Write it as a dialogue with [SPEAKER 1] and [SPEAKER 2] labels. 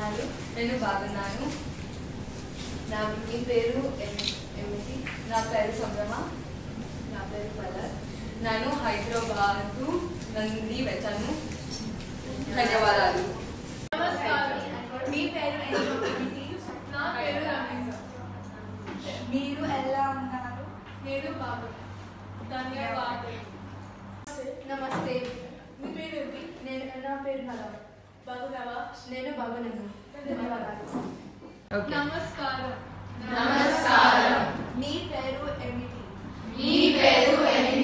[SPEAKER 1] ఉన్నారు నేను బాగున్నాను నా మీ పేరు ఏమి- ఏమిటి నా పేరు సంభ్రమ నా పేరు పల్లర్ నేను హైదరాబాద్ నుండి వచ్చాను ధన్యవాదాలు
[SPEAKER 2] నమస్కారం మీ పేరు ఏంటి నా పేరు రమేష్
[SPEAKER 1] మీరు ఎలా ఉన్నారు
[SPEAKER 2] నేను బాబు ధన్యవాదాలు
[SPEAKER 1] నమస్తే
[SPEAKER 2] మీ పేరు ఏంటి
[SPEAKER 1] నేను నా పేరు హలో
[SPEAKER 2] బాగున్నావా
[SPEAKER 1] నేను బాగున్నాను ధన్యవాదాలు
[SPEAKER 2] నమస్కారం
[SPEAKER 1] నమస్కారం మీ పేరు ఏమిటి
[SPEAKER 3] మీ పేరు ఏమిటి